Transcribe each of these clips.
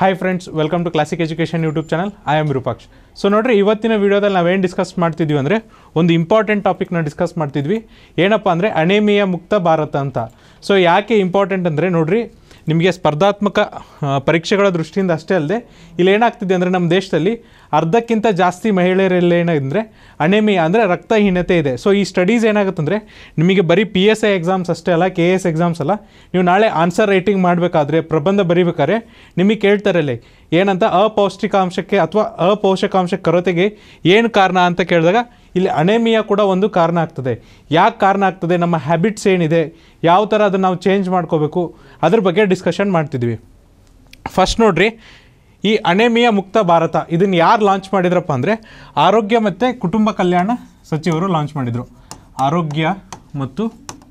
hi friends welcome to classic education YouTube channel I am Virupaksh so ನೋಡ್ರಿ ಇವತ್ತಿನ ವಿಡಿಯೋದಲ್ಲಿ ನಾವೇನು ಡಿಸ್ಕಸ್ ಮಾಡ್ತಿದ್ವಿ ಅಂದರೆ ಒಂದು ಇಂಪಾರ್ಟೆಂಟ್ ಟಾಪಿಕ್ನ ಡಿಸ್ಕಸ್ ಮಾಡ್ತಿದ್ವಿ ಏನಪ್ಪ ಅಂದರೆ ಅಣೇಮಿಯ ಮುಕ್ತ ಭಾರತ ಅಂತ ಸೊ ಯಾಕೆ ಇಂಪಾರ್ಟೆಂಟ್ ಅಂದರೆ ನೋಡ್ರಿ ನಿಮಗೆ ಸ್ಪರ್ಧಾತ್ಮಕ ಆ, ಪರೀಕ್ಷೆಗಳ ದೃಷ್ಟಿಯಿಂದ ಅಷ್ಟೇ ಅಲ್ಲದೆ ಇಲ್ಲಿ ಏನಾಗ್ತಿದೆ ಅಂದರೆ ನಮ್ಮ ದೇಶದಲ್ಲಿ ಅರ್ಧಕ್ಕಿಂತ ಜಾಸ್ತಿ ಮಹಿಳೆಯರಲ್ಲಿ ಏನಾಗಿದೆ ಅಣೆಮಿಯ ಅಂದರೆ ರಕ್ತಹೀನತೆ ಇದೆ ಸೊ ಈ ಸ್ಟಡೀಸ್ ಏನಾಗುತ್ತಂದರೆ ನಿಮಗೆ ಬರೀ ಪಿ ಎಸ್ ಐ ಎಕ್ಸಾಮ್ಸ್ ಅಷ್ಟೇ ಅಲ್ಲ ಕೆ ಎಸ್ ಎಕ್ಸಾಮ್ಸ್ ಅಲ್ಲ ನೀವು ನಾಳೆ ಆನ್ಸರ್ ರೈಟಿಂಗ್ ಮಾಡಬೇಕಾದ್ರೆ ಪ್ರಬಂಧ ಬರೀಬೇಕಾದ್ರೆ ನಿಮಗೆ ಕೇಳ್ತಾರೆ ಇಲ್ಲಿ ಏನಂತ ಅಪೌಷ್ಟಿಕಾಂಶಕ್ಕೆ ಅಥವಾ ಅಪೋಷಕಾಂಶ ಕೊರತೆಗೆ ಏನು ಕಾರಣ ಅಂತ ಕೇಳಿದಾಗ ಇಲ್ಲಿ ಅಣೆಮಿಯ ಕೂಡ ಒಂದು ಕಾರಣ ಆಗ್ತದೆ ಯಾಕೆ ಕಾರಣ ಆಗ್ತದೆ ನಮ್ಮ ಹ್ಯಾಬಿಟ್ಸ್ ಏನಿದೆ ಯಾವ ಥರ ಅದನ್ನು ನಾವು ಚೇಂಜ್ ಮಾಡ್ಕೋಬೇಕು ಅದ್ರ ಬಗ್ಗೆ ಡಿಸ್ಕಷನ್ ಮಾಡ್ತಿದ್ವಿ ಫಸ್ಟ್ ನೋಡ್ರಿ ಈ ಅಣೆಮಿಯ ಮುಕ್ತ ಭಾರತ ಇದನ್ನು ಯಾರು ಲಾಂಚ್ ಮಾಡಿದ್ರಪ್ಪ ಅಂದರೆ ಆರೋಗ್ಯ ಮತ್ತು ಕುಟುಂಬ ಕಲ್ಯಾಣ ಸಚಿವರು ಲಾಂಚ್ ಮಾಡಿದರು ಆರೋಗ್ಯ ಮತ್ತು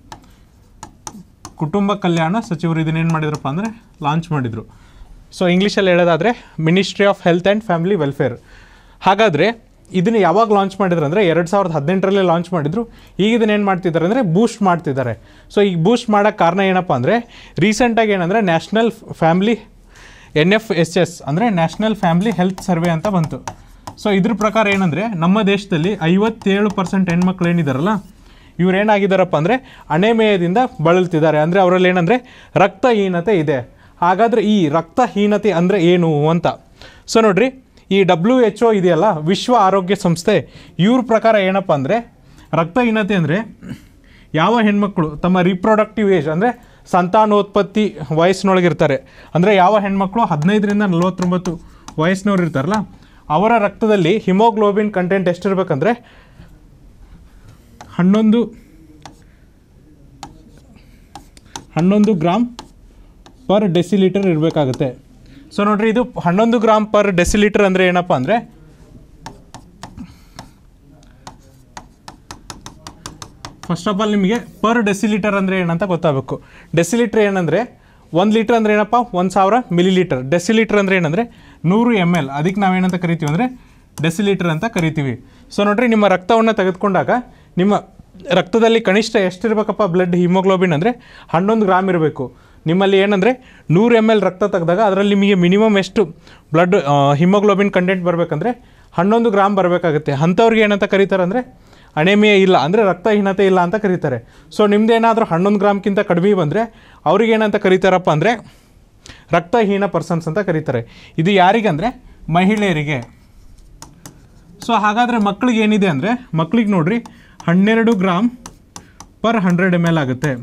ಕುಟುಂಬ ಕಲ್ಯಾಣ ಸಚಿವರು ಇದನ್ನೇನು ಮಾಡಿದ್ರಪ್ಪ ಅಂದರೆ ಲಾಂಚ್ ಮಾಡಿದರು ಸೊ ಇಂಗ್ಲೀಷಲ್ಲಿ ಹೇಳೋದಾದರೆ ministry of health and family welfare ಹಾಗಾದರೆ ಇದನ್ನು ಯಾವಾಗ ಲಾಂಚ್ ಮಾಡಿದ್ರು ಅಂದರೆ ಎರಡು ಸಾವಿರದ ಹದಿನೆಂಟರಲ್ಲೇ ಲಾಂಚ್ ಮಾಡಿದ್ರು ಈಗ ಇದನ್ನ ಏನು ಮಾಡ್ತಿದ್ದಾರೆ ಅಂದರೆ ಬೂಸ್ಟ್ ಮಾಡ್ತಿದ್ದಾರೆ ಸೊ ಈಗ ಬೂಸ್ಟ್ ಮಾಡೋಕ್ಕೆ ಕಾರಣ ಏನಪ್ಪ ಅಂದರೆ ರೀಸೆಂಟಾಗಿ ಏನಂದರೆ national family N F S S ಅಂದರೆ ನ್ಯಾಷನಲ್ ಫ್ಯಾಮಿಲಿ ಹೆಲ್ತ್ ಸರ್ವೆ ಅಂತ ಬಂತು ಸೊ ಇದ್ರ ಪ್ರಕಾರ ಏನಂದರೆ ನಮ್ಮ ದೇಶದಲ್ಲಿ ಐವತ್ತೇಳು ಪರ್ಸೆಂಟ್ ಹೆಣ್ಮಕ್ಳು ಏನಿದಾರಲ್ಲ ಇವ್ರು ಏನಾಗಿದ್ದಾರಪ್ಪ ಅಂದರೆ ಅಣೆಮೇಯದಿಂದ ಬಳಲ್ತಿದ್ದಾರೆ ಅಂದರೆ ಅವರಲ್ಲಿ ಏನಂದರೆ ರಕ್ತಹೀನತೆ ಇದೆ ಹಾಗಾದರೆ ಈ ರಕ್ತಹೀನತೆ ಅಂದರೆ ಏನು ಅಂತ ಸೊ ನೋಡ್ರಿ ಈ ಡಬ್ಲ್ಯೂ ಎಚ್ ಒ ಇದೆಯಲ್ಲ ವಿಶ್ವ ಆರೋಗ್ಯ ಸಂಸ್ಥೆ ಇವ್ರ ಪ್ರಕಾರ ಏನಪ್ಪ ಅಂದರೆ ರಕ್ತಹೀನತೆ ಅಂದರೆ ಯಾವ ಹೆಣ್ಮಕ್ಳು ತಮ್ಮ ರಿಪ್ರೊಡಕ್ಟಿವ್ ಏಜ್ ಅಂದರೆ ಸಂತಾನೋತ್ಪತ್ತಿ ವಯಸ್ಸಿನೊಳಗಿರ್ತಾರೆ ಅಂದರೆ ಯಾವ ಹೆಣ್ಮಕ್ಳು ಹದಿನೈದರಿಂದ ನಲವತ್ತೊಂಬತ್ತು ವಯಸ್ಸಿನವ್ರು ಇರ್ತಾರಲ್ಲ ಅವರ ರಕ್ತದಲ್ಲಿ ಹಿಮೋಗ್ಲೋಬಿನ್ ಕಂಟೆಂಟ್ ಎಷ್ಟಿರ್ಬೇಕಂದ್ರೆ ಹನ್ನೊಂದು ಹನ್ನೊಂದು ಗ್ರಾಮ್ ಪರ್ ಡೆಸಿಲೀಟರ್ ಇರಬೇಕಾಗುತ್ತೆ ಸೊ ನೋಡ್ರಿ ಇದು ಹನ್ನೊಂದು ಗ್ರಾಮ್ ಪರ್ ಡೆಸಿಲೀಟರ್ ಅಂದರೆ ಏನಪ್ಪ ಅಂದರೆ ಫಸ್ಟ್ ಆಫ್ ಆಲ್ ನಿಮಗೆ ಪರ್ ಡೆಸಿಲೀಟರ್ ಅಂದರೆ ಏನಂತ ಗೊತ್ತಾಗಬೇಕು ಡೆಸಿಲೀಟರ್ ಏನಂದರೆ ಒಂದು ಲೀಟ್ರ್ ಅಂದರೆ ಏನಪ್ಪ ಒಂದು ಸಾವಿರ ಮಿಲಿ ಲೀಟರ್ ಡೆಸಿಲೀಟರ್ ಅಂದರೆ ಏನಂದರೆ ನೂರು ಎಮ್ ಎಲ್ ಅದಕ್ಕೆ ನಾವೇನಂತ ಕರಿತೀವಿ ಅಂದರೆ ಡೆಸಿಲೀಟರ್ ಅಂತ ಕರಿತೀವಿ ಸೊ ನೋಡ್ರಿ ನಿಮ್ಮ ರಕ್ತವನ್ನು ತೆಗೆದುಕೊಂಡಾಗ ನಿಮ್ಮ ರಕ್ತದಲ್ಲಿ ಕನಿಷ್ಠ ಎಷ್ಟಿರ್ಬೇಕಪ್ಪ ಬ್ಲಡ್ ಹಿಮೋಗ್ಲೋಬಿನ್ ಅಂದರೆ ಹನ್ನೊಂದು ಗ್ರಾಮ್ ಇರಬೇಕು ನಿಮ್ಮಲ್ಲಿ ಏನಂದರೆ ನೂರು ಎಮ್ ಎಲ್ ರಕ್ತ ತೆಗೆದಾಗ ಅದರಲ್ಲಿ ನಿಮಗೆ ಮಿನಿಮಮ್ ಎಷ್ಟು ಬ್ಲಡ್ ಹಿಮೋಗ್ಲೋಬಿನ್ ಕಂಟೆಂಟ್ ಬರಬೇಕಂದ್ರೆ ಹನ್ನೊಂದು ಗ್ರಾಮ್ ಬರಬೇಕಾಗುತ್ತೆ ಅಂಥವ್ರಿಗೆ ಏನಂತ ಕರೀತಾರೆ ಅಂದರೆ ಅಣೆಮಿಯ ಇಲ್ಲ ಅಂದರೆ ರಕ್ತಹೀನತೆ ಇಲ್ಲ ಅಂತ ಕರೀತಾರೆ ಸೊ ನಿಮ್ದೇನಾದರೂ ಹನ್ನೊಂದು ಗ್ರಾಮ್ಗಿಂತ ಕಡಿಮೆ ಬಂದರೆ ಅವ್ರಿಗೆ ಏನಂತ ಕರೀತಾರಪ್ಪ ಅಂದರೆ ರಕ್ತಹೀನ ಪರ್ಸನ್ಸ್ ಅಂತ ಕರೀತಾರೆ ಇದು ಯಾರಿಗಂದರೆ ಮಹಿಳೆಯರಿಗೆ ಸೊ ಹಾಗಾದರೆ ಮಕ್ಳಿಗೆ ಏನಿದೆ ಅಂದರೆ ಮಕ್ಳಿಗೆ ನೋಡ್ರಿ ಹನ್ನೆರಡು gram per hundred M L ಆಗುತ್ತೆ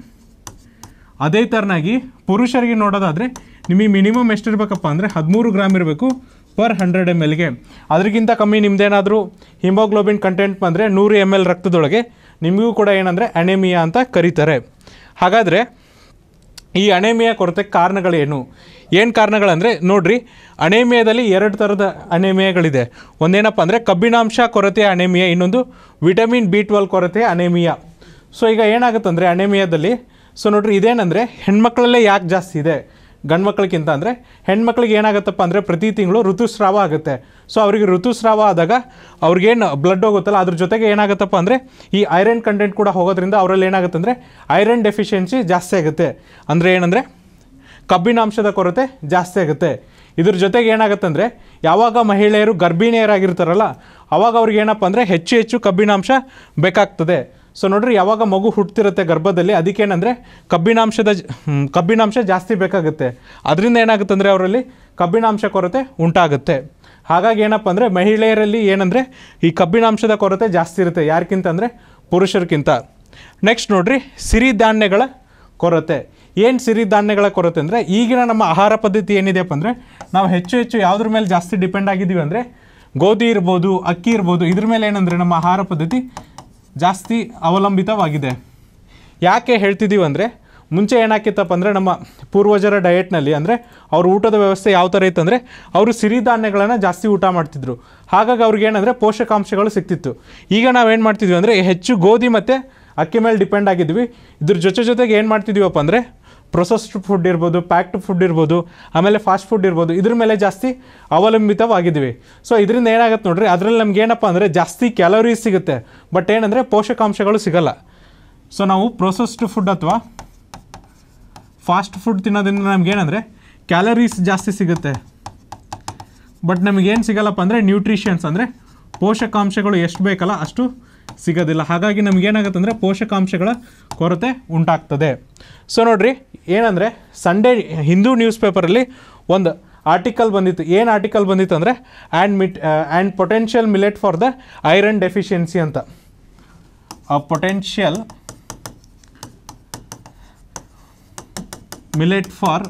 ಅದೇ ಥರನಾಗಿ ಪುರುಷರಿಗೆ ನೋಡೋದಾದರೆ ನಿಮಗೆ ಮಿನಿಮಮ್ ಎಷ್ಟಿರಬೇಕಪ್ಪ ಅಂದರೆ ಹದಿಮೂರು ಗ್ರಾಮ್ ಇರಬೇಕು ಪರ್ ಹಂಡ್ರೆಡ್ ಎಮ್ ಎಲ್ಗೆ ಅದಕ್ಕಿಂತ ಕಮ್ಮಿ ನಿಮ್ದೇನಾದರೂ ಹಿಮೋಗ್ಲೋಬಿನ್ ಕಂಟೆಂಟ್ ಬಂದರೆ ನೂರು ಎಮ್ ಎಲ್ ರಕ್ತದೊಳಗೆ ನಿಮಗೂ ಕೂಡ ಏನಂದರೆ ಅಣೆಮಿಯಾ ಅಂತ ಕರೀತಾರೆ ಹಾಗಾದರೆ ಈ ಅಣೆಮಿಯಾ ಕೊರತೆ ಕಾರಣಗಳೇನು ಏನು ಕಾರಣಗಳಂದರೆ ನೋಡ್ರಿ ಅಣೆಮಿಯಾದಲ್ಲಿ ಎರಡು ಥರದ ಅಣೆಮಿಯಾಗಳಿದೆ ಒಂದೇನಪ್ಪ ಅಂದರೆ ಕಬ್ಬಿಣಾಂಶ ಕೊರತೆಯ ಅಣೆಮಿಯಾ ಇನ್ನೊಂದು ವಿಟಮಿನ್ ಬಿ ಟ್ವೆಲ್ ಕೊರತೆಯ ಅಣೆಮಿಯಾ ಸೊ ಈಗ ಏನಾಗುತ್ತಂದರೆ ಅಣೆಮಿಯಾದಲ್ಲಿ ಸೊ ನೋಡ್ರಿ ಇದೇನಂದರೆ ಹೆಣ್ಮಕ್ಳಲ್ಲೇ ಯಾಕೆ ಜಾಸ್ತಿ ಇದೆ ಗಂಡು ಮಕ್ಕಳಿಗಿಂತ ಅಂದರೆ ಹೆಣ್ಮಕ್ಳಿಗೆ ಏನಾಗುತ್ತಪ್ಪ ಅಂದರೆ ಪ್ರತಿ ತಿಂಗಳು ಋತುಸ್ರಾವ ಆಗುತ್ತೆ ಸೊ ಅವರಿಗೆ ಋತುಸ್ರಾವ ಆದಾಗ ಅವ್ರಿಗೇನು ಬ್ಲಡ್ ಹೋಗುತ್ತಲ್ಲ ಅದ್ರ ಜೊತೆಗೆ ಏನಾಗುತ್ತಪ್ಪ ಅಂದರೆ ಈ ಐರನ್ ಕಂಟೆಂಟ್ ಕೂಡ ಹೋಗೋದ್ರಿಂದ ಅವರಲ್ಲಿ ಏನಾಗುತ್ತೆ ಅಂದರೆ ಐರನ್ ಡೆಫಿಷಿಯನ್ಸಿ ಜಾಸ್ತಿ ಆಗುತ್ತೆ ಅಂದರೆ ಏನಂದರೆ ಕಬ್ಬಿನಾಂಶದ ಕೊರತೆ ಜಾಸ್ತಿ ಆಗುತ್ತೆ ಇದ್ರ ಜೊತೆಗೆ ಏನಾಗುತ್ತೆ ಅಂದರೆ ಯಾವಾಗ ಮಹಿಳೆಯರು ಗರ್ಭಿಣಿಯರಾಗಿರ್ತಾರಲ್ಲ ಅವಾಗ ಅವ್ರಿಗೆ ಏನಪ್ಪ ಅಂದರೆ ಹೆಚ್ಚು ಹೆಚ್ಚು ಕಬ್ಬಿನಾಂಶ ಬೇಕಾಗ್ತದೆ ಸೊ ನೋಡ್ರಿ ಯಾವಾಗ ಮಗು ಹುಟ್ತಿರುತ್ತೆ ಗರ್ಭದಲ್ಲಿ ಅದಕ್ಕೇನಂದರೆ ಕಬ್ಬಿನಾಂಶದ ಜ- ಹ್ಮ್, ಕಬ್ಬಿನಾಂಶ ಜಾಸ್ತಿ ಬೇಕಾಗುತ್ತೆ ಅದರಿಂದ ಏನಾಗುತ್ತೆ ಅಂದರೆ ಅವರಲ್ಲಿ ಕಬ್ಬಿನಾಂಶ ಕೊರತೆ ಉಂಟಾಗುತ್ತೆ ಹಾಗಾಗಿ ಏನಪ್ಪ ಅಂದರೆ ಮಹಿಳೆಯರಲ್ಲಿ ಏನಂದರೆ ಈ ಕಬ್ಬಿನಾಂಶದ ಕೊರತೆ ಜಾಸ್ತಿ ಇರುತ್ತೆ ಯಾರ್ಕಿಂತ ಅಂದರೆ ಪುರುಷರಿಗಿಂತ ನೆಕ್ಸ್ಟ್ ನೋಡ್ರಿ ಸಿರಿಧಾನ್ಯಗಳ ಕೊರತೆ ಏನು ಸಿರಿಧಾನ್ಯಗಳ ಕೊರತೆ ಅಂದರೆ ಈಗಿನ ನಮ್ಮ ಆಹಾರ ಪದ್ಧತಿ ಏನಿದೆಯಪ್ಪ ಅಂದರೆ ನಾವು ಹೆಚ್ಚು ಹೆಚ್ಚು ಯಾವುದ್ರ ಮೇಲೆ ಜಾಸ್ತಿ ಡಿಪೆಂಡ್ ಆಗಿದ್ದೀವಿ ಅಂದರೆ ಗೋಧಿ ಇರ್ಬೋದು ಅಕ್ಕಿ ಇರ್ಬೋದು ಇದ್ರ ಮೇಲೆ ಏನಂದರೆ ನಮ್ಮ ಆಹಾರ ಪದ್ಧತಿ ಜಾಸ್ತಿ ಅವಲಂಬಿತವಾಗಿದೆ ಯಾಕೆ ಹೇಳ್ತಿದ್ದೀವಿ ಅಂದರೆ ಮುಂಚೆ ಏನಾಕಿತ್ತಪ್ಪ ಅಂದರೆ ನಮ್ಮ ಪೂರ್ವಜರ ಡಯೆಟ್ನಲ್ಲಿ ಅಂದರೆ ಅವ್ರ ಊಟದ ವ್ಯವಸ್ಥೆ ಯಾವ ಥರ ಇತ್ತಂದರೆ ಅವರು ಸಿರಿಧಾನ್ಯಗಳನ್ನು ಜಾಸ್ತಿ ಊಟ ಮಾಡ್ತಿದ್ರು ಹಾಗಾಗಿ ಅವ್ರಿಗೆ ಏನಂದರೆ ಪೋಷಕಾಂಶಗಳು ಸಿಗ್ತಿತ್ತು ಈಗ ನಾವೇನು ಮಾಡ್ತಿದ್ವಿ ಅಂದರೆ ಹೆಚ್ಚು ಗೋಧಿ ಮತ್ತು ಅಕ್ಕಿ ಮೇಲೆ ಡಿಪೆಂಡ್ ಆಗಿದ್ವಿ ಇದ್ರ ಜೊತೆ ಜೊತೆಗೆ ಏನು ಮಾಡ್ತಿದ್ದೀವಪ್ಪ ಅಂದರೆ ಪ್ರೊಸೆಸ್ಡ್ ಫುಡ್ ಇರ್ಬೋದು ಪ್ಯಾಕ್ಡ್ ಫುಡ್ ಇರ್ಬೋದು ಆಮೇಲೆ ಫಾಸ್ಟ್ ಫುಡ್ ಇರ್ಬೋದು ಇದ್ರ ಮೇಲೆ ಜಾಸ್ತಿ ಅವಲಂಬಿತವಾಗಿದ್ದೀವಿ ಸೊ ಇದರಿಂದ ಏನಾಗುತ್ತೆ ನೋಡ್ರಿ ಅದರಲ್ಲಿ ನಮ್ಗೆ ಏನಪ್ಪ ಅಂದರೆ ಜಾಸ್ತಿ ಕ್ಯಾಲೋರೀಸ್ ಸಿಗುತ್ತೆ ಬಟ್ ಏನಂದರೆ ಪೋಷಕಾಂಶಗಳು ಸಿಗಲ್ಲ ಸೊ ನಾವು ಪ್ರೊಸೆಸ್ಡ್ ಫುಡ್ ಅಥವಾ ಫಾಸ್ಟ್ ಫುಡ್ ತಿನ್ನೋದ್ರಿಂದ ನಮ್ಗೆ ಏನಂದರೆ ಕ್ಯಾಲರೀಸ್ ಜಾಸ್ತಿ ಸಿಗುತ್ತೆ ಬಟ್ ನಮಗೇನು ಸಿಗಲ್ಲಪ್ಪ ಅಂದರೆ ನ್ಯೂಟ್ರಿಷನ್ಸ್ ಅಂದರೆ ಪೋಷಕಾಂಶಗಳು ಎಷ್ಟು ಬೇಕಲ್ಲ ಅಷ್ಟು ಸಿಗೋದಿಲ್ಲ ಹಾಗಾಗಿ ನಮಗೇನಾಗುತ್ತೆ ಅಂದರೆ ಪೋಷಕಾಂಶಗಳ ಕೊರತೆ ಉಂಟಾಗ್ತದೆ ಸೊ ನೋಡ್ರಿ ಏನಂದರೆ ಸಂಡೇ ಹಿಂದೂ ನ್ಯೂಸ್ ಪೇಪರಲ್ಲಿ ಒಂದು ಆರ್ಟಿಕಲ್ ಬಂದಿತ್ತು ಏನು ಆರ್ಟಿಕಲ್ ಬಂದಿತ್ತು ಅಂದರೆ and millet and potential millet for the iron deficiency ಅಂತ a potential millet for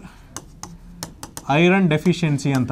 iron deficiency ಅಂತ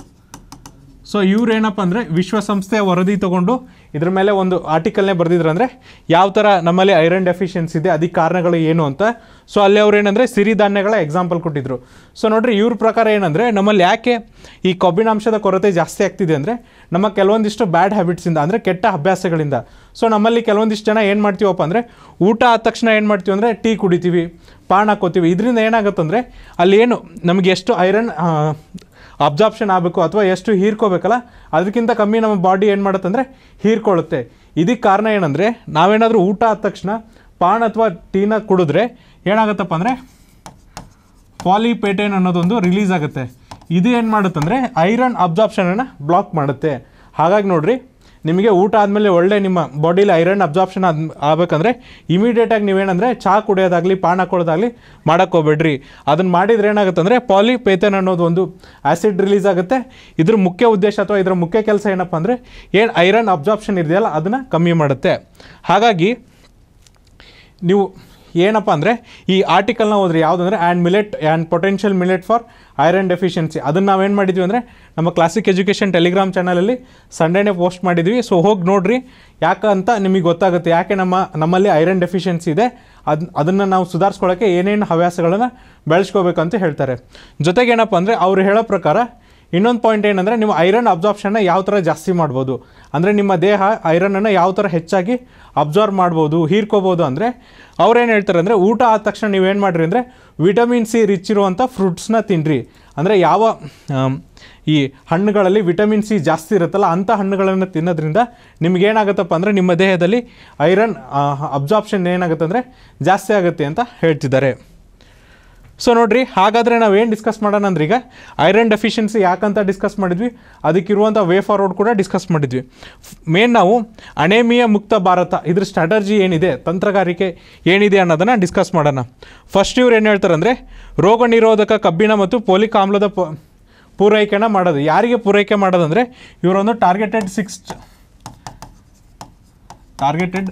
ಸೊ ಇವ್ರು ಏನಪ್ಪ ಅಂದರೆ ವಿಶ್ವಸಂಸ್ಥೆಯ ವರದಿ ತಗೊಂಡು ಇದ್ರ ಮೇಲೆ ಒಂದು ಆರ್ಟಿಕಲ್ನೇ ಬರೆದಿದ್ರು ಅಂದರೆ ಯಾವ ಥರ ನಮ್ಮಲ್ಲಿ ಐರನ್ ಡೆಫಿಷಿಯನ್ಸಿ ಇದೆ ಅದಕ್ಕೆ ಕಾರಣಗಳು ಏನು ಅಂತ ಸೊ ಅಲ್ಲಿ ಅವ್ರು ಏನಂದರೆ ಸಿರಿಧಾನ್ಯಗಳ ಎಕ್ಸಾಂಪಲ್ ಕೊಟ್ಟಿದ್ರು ಸೊ ನೋಡ್ರಿ ಇವ್ರ ಪ್ರಕಾರ ಏನಂದರೆ ನಮ್ಮಲ್ಲಿ ಯಾಕೆ ಈ ಕಬ್ಬಿನಾಂಶದ ಕೊರತೆ ಜಾಸ್ತಿ ಆಗ್ತಿದೆ ಅಂದರೆ ನಮ್ಮ ಕೆಲವೊಂದಿಷ್ಟು ಬ್ಯಾಡ್ ಹ್ಯಾಬಿಟ್ಸಿಂದ ಅಂದರೆ ಕೆಟ್ಟ ಅಭ್ಯಾಸಗಳಿಂದ ಸೊ ನಮ್ಮಲ್ಲಿ ಕೆಲವೊಂದಿಷ್ಟು ಜನ ಏನು ಮಾಡ್ತೀವಪ್ಪ ಅಂದರೆ ಊಟ ಆದ ತಕ್ಷಣ ಏನು ಮಾಡ್ತೀವಿ ಅಂದರೆ ಟೀ ಕುಡಿತೀವಿ ಪಾನ್ ಹಾಕೋತೀವಿ ಇದರಿಂದ ಏನಾಗುತ್ತಂದರೆ ಅಲ್ಲಿ ಏನು ನಮಗೆ ಎಷ್ಟು ಐರನ್ ಅಬ್ಸಾರ್ಪ್ಷನ್ ಆಗಬೇಕು ಅಥವಾ ಎಷ್ಟು ಹೀರ್ಕೋಬೇಕಲ್ಲ ಅದಕ್ಕಿಂತ ಕಮ್ಮಿ ನಮ್ಮ ಬಾಡಿ ಏನು ಮಾಡುತ್ತಂದರೆ ಹೀರ್ಕೊಳ್ಳುತ್ತೆ ಇದಕ್ಕೆ ಕಾರಣ ಏನಂದರೆ ನಾವೇನಾದರೂ ಊಟ ಆದ ತಕ್ಷಣ ಪಾನ್ ಅಥವಾ ಟೀನ ಕುಡಿದ್ರೆ ಏನಾಗುತ್ತಪ್ಪ ಅಂದರೆ ಪಾಲಿಪೇಟೇನ್ ಅನ್ನೋದೊಂದು ರಿಲೀಸ್ ಆಗುತ್ತೆ ಇದು ಏನು ಮಾಡುತ್ತಂದರೆ ಐರನ್ ಅಬ್ಸಾರ್ಪ್ಷನನ್ನು ಬ್ಲಾಕ್ ಮಾಡುತ್ತೆ ಹಾಗಾಗಿ ನೋಡ್ರಿ ನಿಮಗೆ ಊಟ ಆದಮೇಲೆ ಒಳ್ಳೆ ನಿಮ್ಮ ಬಾಡಿಲಿ ಐರನ್ ಅಬ್ಸಾರ್ಪ್ಷನ್ ಆದ್ ಆಗಬೇಕಂದ್ರೆ ಇಮಿಡಿಯೇಟಾಗಿ ನೀವೇನಂದರೆ ಚಹಾ ಕುಡಿಯೋದಾಗಲಿ ಪಾನ್ ಹಾಕೊಳ್ಳೋದಾಗಲಿ ಮಾಡೋಕ್ಕೆ ಹೋಗ್ಬೇಡ್ರಿ ಅದನ್ನು ಮಾಡಿದ್ರೆ ಏನಾಗುತ್ತೆ ಅಂದರೆ ಪಾಲಿಪೇತನ್ ಅನ್ನೋದು ಒಂದು ಆ್ಯಸಿಡ್ ರಿಲೀಸ್ ಆಗುತ್ತೆ ಇದ್ರ ಮುಖ್ಯ ಉದ್ದೇಶ ಅಥವಾ ಇದರ ಮುಖ್ಯ ಕೆಲಸ ಏನಪ್ಪ ಅಂದರೆ ಏನು ಐರನ್ ಅಬ್ಸಾರ್ಪ್ಷನ್ ಇದೆಯಲ್ಲ ಅದನ್ನು ಕಮ್ಮಿ ಮಾಡುತ್ತೆ ಹಾಗಾಗಿ ನೀವು ಏನಪ್ಪ ಅಂದರೆ ಈ ಆರ್ಟಿಕಲ್ನ ಓದ್ರಿ ಯಾವುದಂದ್ರೆ and millet and potential millet for iron deficiency ಅದನ್ನು ನಾವೇನು ಮಾಡಿದ್ವಿ ಅಂದರೆ ನಮ್ಮ ಕ್ಲಾಸಿಕ್ ಎಜುಕೇಷನ್ ಟೆಲಿಗ್ರಾಮ್ ಚಾನಲಲ್ಲಿ ಸಂಡೇನೇ ಪೋಸ್ಟ್ ಮಾಡಿದ್ವಿ ಸೊ ಹೋಗಿ ನೋಡ್ರಿ ಯಾಕಂತ ನಿಮಗೆ ಗೊತ್ತಾಗುತ್ತೆ ಯಾಕೆ ನಮ್ಮ ನಮ್ಮಲ್ಲಿ ಐರನ್ ಡೆಫಿಷಿಯನ್ಸಿ ಇದೆ ಅದು ಅದನ್ನು ನಾವು ಸುಧಾರಿಸ್ಕೊಳ್ಳೋಕ್ಕೆ ಏನೇನು ಹವ್ಯಾಸಗಳನ್ನು ಬೆಳೆಸ್ಕೋಬೇಕಂತ ಹೇಳ್ತಾರೆ ಜೊತೆಗೆ ಏನಪ್ಪ ಅಂದರೆ ಅವ್ರು ಹೇಳೋ ಪ್ರಕಾರ ಇನ್ನೊಂದು ಪಾಯಿಂಟ್ ಏನಂದರೆ ನೀವು ಐರನ್ ಅಬ್ಸಾರ್ಪ್ಷನ್ನ ಯಾವ ಥರ ಜಾಸ್ತಿ ಮಾಡ್ಬೋದು ಅಂದರೆ ನಿಮ್ಮ ದೇಹ ಐರನನ್ನು ಯಾವ ಥರ ಹೆಚ್ಚಾಗಿ ಅಬ್ಸಾರ್ವ್ ಮಾಡ್ಬೋದು ಹೀರ್ಕೋಬೋದು ಅಂದರೆ ಅವ್ರೇನು ಹೇಳ್ತಾರೆ ಅಂದರೆ ಊಟ ಆದ ತಕ್ಷಣ ನೀವೇನು ಮಾಡಿರಿ ಅಂದರೆ ವಿಟಮಿನ್ ಸಿ ರಿಚ್ ಇರುವಂಥ ಫ್ರೂಟ್ಸ್ನ ತಿನ್ನಿರಿ ಅಂದರೆ ಯಾವ ಆಮ್, ಈ ಹಣ್ಣುಗಳಲ್ಲಿ ವಿಟಮಿನ್ ಸಿ ಜಾಸ್ತಿ ಇರುತ್ತಲ್ಲ ಅಂಥ ಹಣ್ಣುಗಳನ್ನು ತಿನ್ನೋದ್ರಿಂದ ನಿಮಗೇನಾಗುತ್ತಪ್ಪ ಅಂದರೆ ನಿಮ್ಮ ದೇಹದಲ್ಲಿ ಐರನ್ ಅಬ್ಸಾರ್ಪ್ಷನ್ ಏನಾಗುತ್ತೆ ಅಂದರೆ ಜಾಸ್ತಿ ಆಗುತ್ತೆ ಅಂತ ಹೇಳ್ತಿದ್ದಾರೆ ಸೊ ನೋಡ್ರಿ ಹಾಗಾದರೆ ನಾವು ಏನು ಡಿಸ್ಕಸ್ ಮಾಡೋಣ ಅಂದ್ರೆ ಈಗ ಐರನ್ ಡೆಫಿಷಿಯನ್ಸಿ ಯಾಕಂತ ಡಿಸ್ಕಸ್ ಮಾಡಿದ್ವಿ ಅದಕ್ಕಿರುವಂಥ ವೇ ಫಾರ್ವರ್ಡ್ ಕೂಡ ಡಿಸ್ಕಸ್ ಮಾಡಿದ್ವಿ ಮೇನ್ ನಾವು ಅಣೇಮಿಯ ಮುಕ್ತ ಭಾರತ ಇದ್ರ ಸ್ಟ್ರಾಟರ್ಜಿ ಏನಿದೆ ತಂತ್ರಗಾರಿಕೆ ಏನಿದೆ ಅನ್ನೋದನ್ನು ಡಿಸ್ಕಸ್ ಮಾಡೋಣ ಫಸ್ಟ್ ಇವ್ರು ಏನು ಹೇಳ್ತಾರೆ ಅಂದರೆ ರೋಗ ನಿರೋಧಕ ಕಬ್ಬಿಣ ಮತ್ತು ಪೋಲಿಕ್ ಆಮ್ಲದ ಪ ಪೂರೈಕೆನ ಮಾಡೋದು ಯಾರಿಗೆ ಪೂರೈಕೆ ಮಾಡೋದಂದರೆ ಇವರೊಂದು targeted six targeted